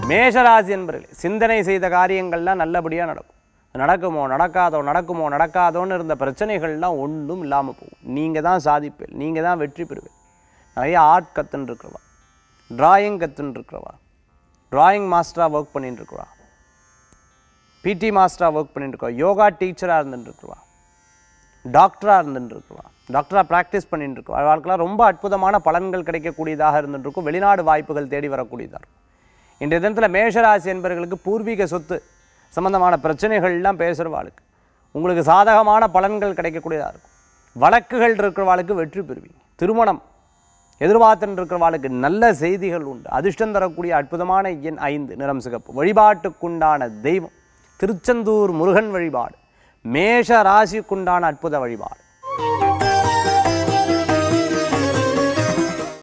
மேஷராசி என்பர்களே சிந்தனை செய்த காரியங்கள்லாம் நல்லபடியாக நடக்கும் நடக்குமோ நடக்காதோ நடக்குமோ நடக்காதோன்னு இருந்த பிரச்சனைகள்லாம் ஒன்றும் இல்லாமல் போகும் நீங்கள் தான் சாதிப்பேன் நீங்கள் தான் வெற்றி பெறுவேன் நிறைய ஆர்ட் கற்றுன்னு இருக்கிறவா டிராயிங் கற்றுன்னு இருக்கிறவா டிராயிங் மாஸ்டராக ஒர்க் பண்ணிட்டு இருக்கிறவா பிடி மாஸ்டராக ஒர்க் பண்ணிட்டு இருக்கவா யோகா டீச்சராக இருந்துட்டு இருக்கிறவா டாக்டராக இருந்துட்டு இருக்கிறவா டாக்டராக ப்ராக்டிஸ் பண்ணிட்டு இருக்கவா வாழ்க்கையில் ரொம்ப அற்புதமான பலன்கள் கிடைக்கக்கூடியதாக இருந்துட்டு இருக்கும் வெளிநாடு வாய்ப்புகள் தேடி வரக்கூடியதாக இருக்கும் இன்றைய தினத்தில் மேஷராசி என்பவர்களுக்கு பூர்வீக சொத்து சம்பந்தமான பிரச்சனைகள்லாம் பேசுகிறவாளுக்கு உங்களுக்கு சாதகமான பலன்கள் கிடைக்கக்கூடியதாக இருக்கும் வழக்குகள் இருக்கிறவாளுக்கு வெற்றி பெறுவீங்க திருமணம் எதிர்பார்த்துட்டு இருக்கிறவாளுக்கு நல்ல செய்திகள் உண்டு அதிர்ஷ்டம் தரக்கூடிய அற்புதமான எண் ஐந்து நிறம் சிகப்பு வழிபாட்டுக்குண்டான தெய்வம் திருச்செந்தூர் முருகன் வழிபாடு மேஷ ராசிக்குண்டான அற்புத வழிபாடு